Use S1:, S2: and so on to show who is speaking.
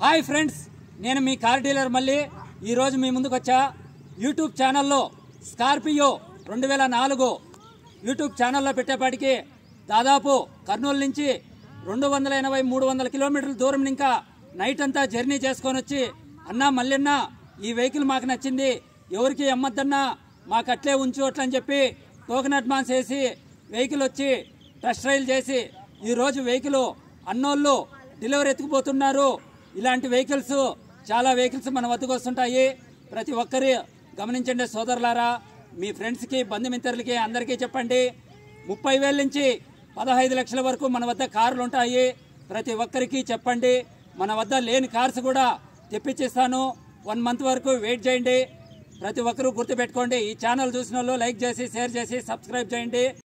S1: hi friends నేను మీ car dealer మళ్ళీ ఈరోజు మీ ముందుకు వచ్చా యూట్యూబ్ ఛానల్లో స్కార్పియో రెండు వేల నాలుగు యూట్యూబ్ ఛానల్లో పెట్టేపాటికి దాదాపు కర్నూలు నుంచి రెండు వందల ఎనభై మూడు వందల కిలోమీటర్ల దూరం ఇంకా నైట్ అంతా జర్నీ చేసుకొని వచ్చి అన్నా మల్లెన్న ఈ వెహికల్ మాకు నచ్చింది ఎవరికి అమ్మద్దన్నా మాకు అట్లే ఉంచు అట్లని చెప్పి టోకెన్ అడ్వాన్స్ వేసి వెహికల్ వచ్చి టెస్ట్ ట్రైల్ చేసి ఈ రోజు వెహికల్ అన్నోళ్ళు డెలివరీ ఎత్తుకుపోతున్నారు ఇలాంటి వెహికల్స్ చాలా వెహికల్స్ మన వద్దకు వస్తుంటాయి ప్రతి ఒక్కరి గమనించండి సోదరులారా మీ ఫ్రెండ్స్కి బంధుమిత్రులకి అందరికీ చెప్పండి ముప్పై వేల నుంచి పదహైదు లక్షల వరకు మన వద్ద కార్లు ఉంటాయి ప్రతి ఒక్కరికి చెప్పండి మన వద్ద లేని కార్స్ కూడా తెప్పించిస్తాను వన్ మంత్ వరకు వెయిట్ చేయండి ప్రతి ఒక్కరూ గుర్తుపెట్టుకోండి ఈ ఛానల్ చూసిన వాళ్ళు లైక్ చేసి షేర్ చేసి సబ్స్క్రైబ్ చేయండి